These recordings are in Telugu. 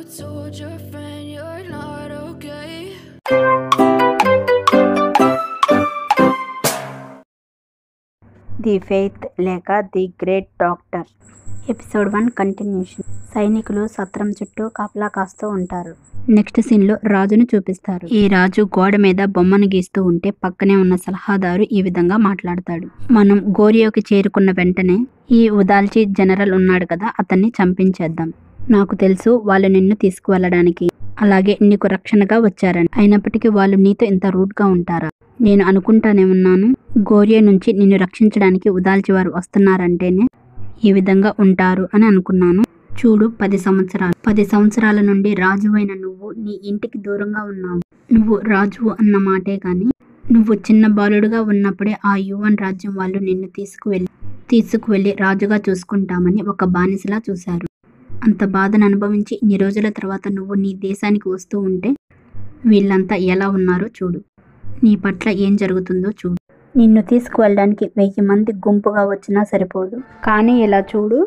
told your friend you're not okay. The faith లేక the great doctor episode one continuation సైనికులు సత్రం చుట్టూ కాపలా కాస్తూ ఉంటారు నెక్స్ట్ సీన్ లో రాజును చూపిస్తారు ఈ రాజు గోడ మీద బొమ్మను గీస్తూ ఉంటే పక్కనే ఉన్న సలహాదారు ఈ విధంగా మాట్లాడతాడు మనం గోరియోకి చేరుకున్న వెంటనే ఈ ఉదాల్చి జనరల్ ఉన్నాడు కదా అతన్ని చంపించేద్దాం నాకు తెలుసు వాళ్ళు నిన్ను తీసుకువెళ్ళడానికి అలాగే నీకు రక్షణగా వచ్చారని అయినప్పటికీ వాళ్ళు నీతో ఇంత రూట్ గా ఉంటారా నేను అనుకుంటానే ఉన్నాను గోరియా నుంచి నిన్ను రక్షించడానికి ఉదాల్చి వారు వస్తున్నారంటేనే ఈ విధంగా ఉంటారు అని అనుకున్నాను చూడు పది సంవత్సరాలు పది సంవత్సరాల నుండి రాజువైన నువ్వు నీ ఇంటికి దూరంగా ఉన్నావు నువ్వు రాజువు అన్న మాటే కానీ నువ్వు చిన్న బాలుడుగా ఉన్నప్పుడే ఆ యువన్ రాజ్యం వాళ్ళు నిన్ను తీసుకువెళ్ళి తీసుకువెళ్ళి రాజుగా చూసుకుంటామని ఒక బానిసలా చూశారు అంత బాధను అనుభవించి ఇన్ని రోజుల తర్వాత నువ్వు నీ దేశానికి వస్తూ ఉంటే వీళ్ళంతా ఎలా ఉన్నారో చూడు నీ పట్ల ఏం జరుగుతుందో చూడు నిన్ను తీసుకువెళ్ళడానికి వెయ్యి మంది గుంపుగా వచ్చినా సరిపోదు కానీ ఇలా చూడు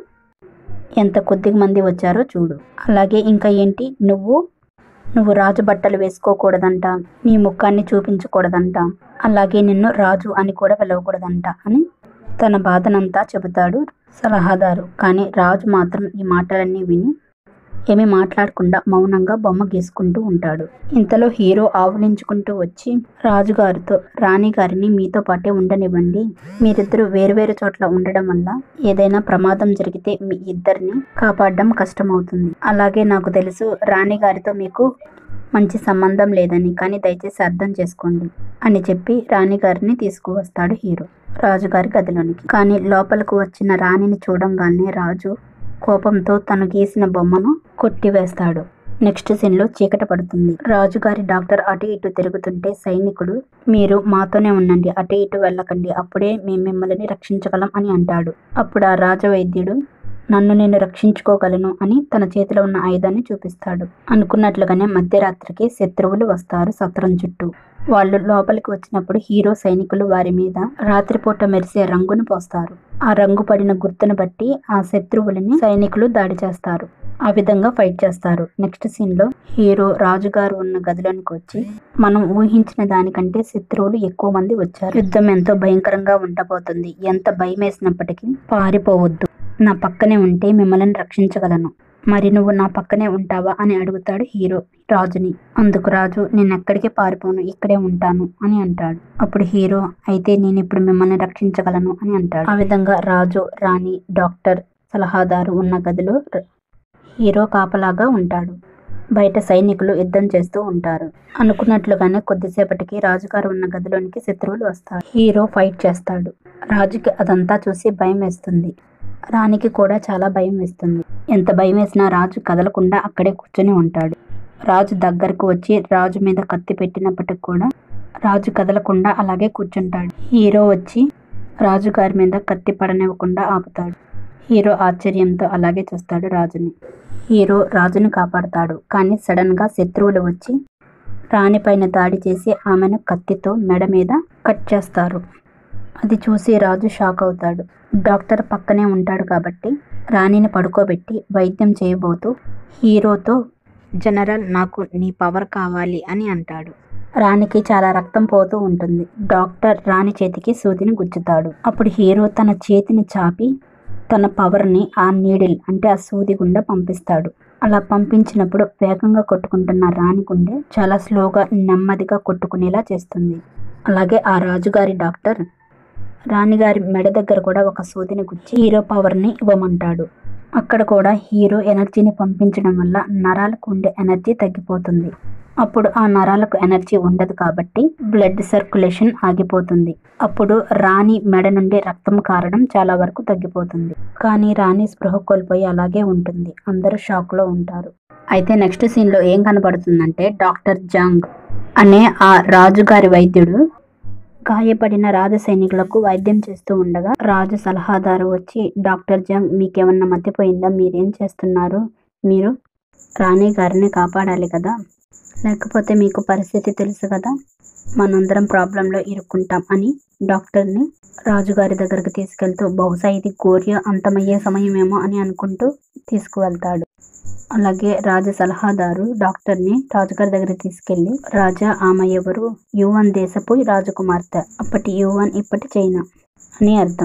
ఎంత కొద్ది మంది వచ్చారో చూడు అలాగే ఇంకా ఏంటి నువ్వు నువ్వు రాజు బట్టలు వేసుకోకూడదంట నీ ముఖాన్ని చూపించకూడదంట అలాగే నిన్ను రాజు అని కూడా పిలవకూడదంట అని తన బాధనంతా చెబుతాడు సలహాదారు కానీ రాజు మాత్రం ఈ మాటలన్నీ విని ఏమీ మాట్లాడకుండా మౌనంగా బొమ్మ గీసుకుంటూ ఉంటాడు ఇంతలో హీరో ఆవులించుకుంటూ వచ్చి రాజుగారితో రాణి గారిని మీతో పాటే ఉండనివ్వండి మీరిద్దరూ వేరువేరు చోట్ల ఉండడం వల్ల ఏదైనా ప్రమాదం జరిగితే మీ ఇద్దరిని కాపాడడం కష్టమవుతుంది అలాగే నాకు తెలుసు రాణి గారితో మీకు మంచి సంబంధం లేదని కానీ దయచేసి అర్థం చేసుకోండి అని చెప్పి రాణి గారిని తీసుకువస్తాడు హీరో రాజుగారి గదిలోనికి కానీ లోపలకు వచ్చిన రాణిని చూడంగానే రాజు కోపంతో తను గీసిన బొమ్మను కొట్టివేస్తాడు నెక్స్ట్ సీన్ లో చీకట పడుతుంది రాజుగారి డాక్టర్ అటు ఇటు తిరుగుతుంటే సైనికుడు మీరు మాతోనే ఉండండి అటు ఇటు వెళ్ళకండి అప్పుడే మేము మిమ్మల్ని రక్షించగలం అని అంటాడు అప్పుడు ఆ రాజవైద్యుడు నన్ను నేను రక్షించుకోగలను అని తన చేతిలో ఉన్న ఆయుధాన్ని చూపిస్తాడు అనుకున్నట్లుగానే మధ్యరాత్రికి శత్రువులు వస్తారు సత్రం చుట్టూ వాళ్ళు లోపలికి వచ్చినప్పుడు హీరో సైనికులు వారి మీద రాత్రిపూట మెరిసే రంగును పోస్తారు ఆ రంగు పడిన గుర్తును బట్టి ఆ శత్రువులని సైనికులు దాడి చేస్తారు ఆ విధంగా ఫైట్ చేస్తారు నెక్స్ట్ సీన్ లో హీరో రాజుగారు ఉన్న గదిలోనికి వచ్చి మనం ఊహించిన దానికంటే శత్రువులు ఎక్కువ మంది వచ్చారు యుద్ధం ఎంతో భయంకరంగా ఉండబోతుంది ఎంత భయం వేసినప్పటికీ పారిపోవద్దు నా పక్కనే ఉంటే మిమ్మల్ని రక్షించగలను మరి నువ్వు నా పక్కనే ఉంటావా అని అడుగుతాడు హీరో రాజుని అందుకు రాజు నేను ఎక్కడికి పారిపోను ఇక్కడే ఉంటాను అని అంటాడు అప్పుడు హీరో అయితే నేను ఇప్పుడు మిమ్మల్ని రక్షించగలను అని అంటాడు ఆ విధంగా రాజు రాణి డాక్టర్ సలహాదారు ఉన్న గదిలో ర- హీరో కాపలాగా ఉంటాడు బయట సైనికులు యుద్ధం చేస్తూ ఉంటారు అనుకున్నట్లుగానే కొద్దిసేపటికి రాజుగారు ఉన్న గదిలోనికి శత్రువులు వస్తారు హీరో ఫైట్ చేస్తాడు రాజుకి అదంతా చూసి భయం వేస్తుంది రాణికి కూడా చాలా భయం వేస్తుంది ఎంత భయం వేసినా రాజు కదలకుండా అక్కడే కూర్చొని ఉంటాడు రాజు దగ్గరకు వచ్చి రాజు మీద కత్తి పెట్టినప్పటికి కూడా రాజు కదలకుండా అలాగే కూర్చుంటాడు హీరో వచ్చి రాజు గారి మీద కత్తి పడనివ్వకుండా ఆపుతాడు హీరో ఆశ్చర్యంతో అలాగే చూస్తాడు రాజుని హీరో రాజును కాపాడతాడు కానీ సడన్ గా శత్రువులు వచ్చి రాణి పైన దాడి చేసి ఆమెను కత్తితో మెడ మీద కట్ చేస్తారు అది చూసి రాజు షాక్ అవుతాడు డాక్టర్ పక్కనే ఉంటాడు కాబట్టి రాణిని పడుకోబెట్టి వైద్యం చేయబోతూ హీరోతో జనరల్ నాకు నీ పవర్ కావాలి అని అంటాడు రాణికి చాలా రక్తం పోతూ ఉంటుంది డాక్టర్ రాణి చేతికి సూదిని గుచ్చుతాడు అప్పుడు హీరో తన చేతిని చాపి తన పవర్ని ఆ నీడిల్ అంటే ఆ సూది గుండా పంపిస్తాడు అలా పంపించినప్పుడు వేగంగా కొట్టుకుంటున్న రాణి గుండె చాలా స్లోగా నెమ్మదిగా కొట్టుకునేలా చేస్తుంది అలాగే ఆ రాజుగారి డాక్టర్ రాణిగారి మెడ దగ్గర కూడా ఒక సూదిని గుచ్చి హీరో పవర్ని ఇవ్వమంటాడు అక్కడ కూడా హీరో ఎనర్జీని పంపించడం వల్ల నరాలకు ఉండే ఎనర్జీ తగ్గిపోతుంది అప్పుడు ఆ నరాలకు ఎనర్జీ ఉండదు కాబట్టి బ్లడ్ సర్క్యులేషన్ ఆగిపోతుంది అప్పుడు రాణి మెడ నుండి రక్తం కారడం చాలా వరకు తగ్గిపోతుంది కానీ రాణి స్పృహ కోల్పోయి అలాగే ఉంటుంది అందరూ షాక్ లో ఉంటారు అయితే నెక్స్ట్ సీన్ లో ఏం కనబడుతుందంటే డాక్టర్ జంగ్ అనే ఆ రాజుగారి వైద్యుడు గాయపడిన రాజ సైనికులకు వైద్యం చేస్తూ ఉండగా రాజు సలహాదారు వచ్చి డాక్టర్ జంగ్ మీకేమన్నా మతిపోయిందా మీరేం చేస్తున్నారు మీరు రాణి గారిని కాపాడాలి కదా లేకపోతే మీకు పరిస్థితి తెలుసు కదా మనందరం ప్రాబ్లంలో ఇరుక్కుంటాం అని డాక్టర్ని రాజుగారి దగ్గరకు తీసుకెళ్తూ బహుశా ఇది గోర్య అంతమయ్యే సమయమేమో అని అనుకుంటూ తీసుకువెళ్తాడు అలాగే రాజ సలహాదారు డాక్టర్ని రాజుగారి దగ్గర తీసుకెళ్లి రాజా ఆమె ఎవరు యువన్ దేశపు రాజకుమార్తె అప్పటి యువన్ ఇప్పటి చైనా అని అర్థం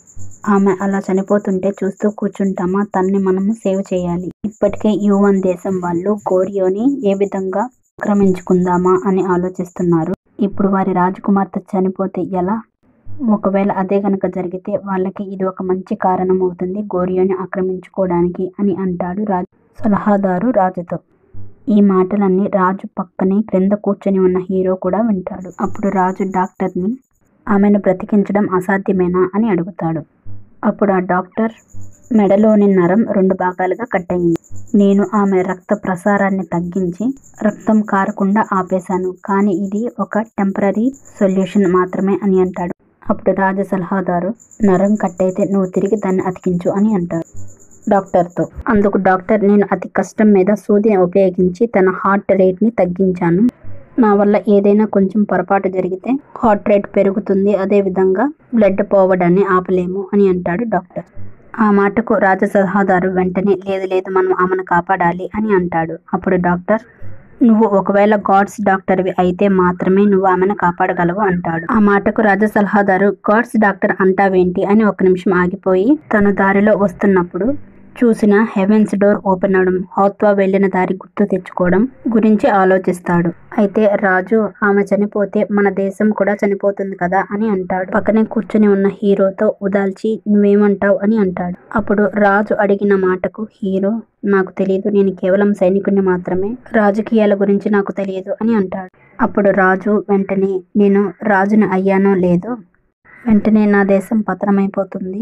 ఆమె అలా చనిపోతుంటే చూస్తూ కూర్చుంటామా తన్ని మనము సేవ్ చేయాలి ఇప్పటికే యువన్ దేశం వాళ్ళు గోరియోని ఏ విధంగా ఆక్రమించుకుందామా అని ఆలోచిస్తున్నారు ఇప్పుడు వారి రాజకుమార్తె చనిపోతే ఎలా ఒకవేళ అదే గనక జరిగితే వాళ్ళకి ఇది ఒక మంచి కారణం అవుతుంది గోరియోని ఆక్రమించుకోవడానికి అని అంటాడు రాజు సలహాదారు రాజుతో ఈ మాటలన్నీ రాజు పక్కనే క్రింద కూర్చొని ఉన్న హీరో కూడా వింటాడు అప్పుడు రాజు డాక్టర్ని ఆమెను బ్రతికించడం అసాధ్యమేనా అని అడుగుతాడు అప్పుడు ఆ డాక్టర్ మెడలోని నరం రెండు భాగాలుగా కట్ అయింది నేను ఆమె రక్త ప్రసారాన్ని తగ్గించి రక్తం కారకుండా ఆపేశాను కానీ ఇది ఒక టెంపరీ సొల్యూషన్ మాత్రమే అని అంటాడు అప్పుడు రాజ సలహాదారు నరం కట్ అయితే నువ్వు తిరిగి దాన్ని అతికించు అని అంటాడు డాక్టర్తో అందుకు డాక్టర్ నేను అతి కష్టం మీద సూదిని ఉపయోగించి తన హార్ట్ రేట్ని తగ్గించాను నా వల్ల ఏదైనా కొంచెం పొరపాటు జరిగితే హార్ట్ రేట్ పెరుగుతుంది అదేవిధంగా బ్లడ్ పోవడాన్ని ఆపలేము అని అంటాడు డాక్టర్ ఆ మాటకు రాజ సలహాదారు వెంటనే లేదు లేదు మనం ఆమెను కాపాడాలి అని అంటాడు అప్పుడు డాక్టర్ నువ్వు ఒకవేళ గాడ్స్ డాక్టర్వి అయితే మాత్రమే నువ్వు ఆమెను కాపాడగలవు అంటాడు ఆ మాటకు రాజ సలహాదారు గాడ్స్ డాక్టర్ అంటావేంటి అని ఒక నిమిషం ఆగిపోయి తను దారిలో వస్తున్నప్పుడు చూసిన హెవెన్స్ డోర్ ఓపెన్ అవడం హౌత్వా వెళ్ళిన దారి గుర్తు తెచ్చుకోవడం గురించి ఆలోచిస్తాడు అయితే రాజు ఆమె చనిపోతే మన దేశం కూడా చనిపోతుంది కదా అని అంటాడు పక్కనే కూర్చుని ఉన్న హీరోతో ఉదాల్చి నువ్వేమంటావు అని అంటాడు అప్పుడు రాజు అడిగిన మాటకు హీరో నాకు తెలియదు నేను కేవలం సైనికుడిని మాత్రమే రాజకీయాల గురించి నాకు తెలియదు అని అంటాడు అప్పుడు రాజు వెంటనే నేను రాజును అయ్యానో లేదో వెంటనే నా దేశం పతనమైపోతుంది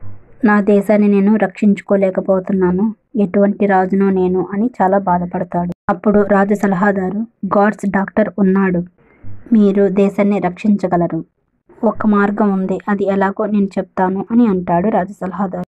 నా దేశాన్ని నేను రక్షించుకోలేకపోతున్నాను ఎటువంటి రాజునో నేను అని చాలా బాధపడతాడు అప్పుడు రాజు సలహాదారు గాడ్స్ డాక్టర్ ఉన్నాడు మీరు దేశాన్ని రక్షించగలరు ఒక మార్గం ఉంది అది ఎలాగో నేను చెప్తాను అని అంటాడు రాజు సలహాదారు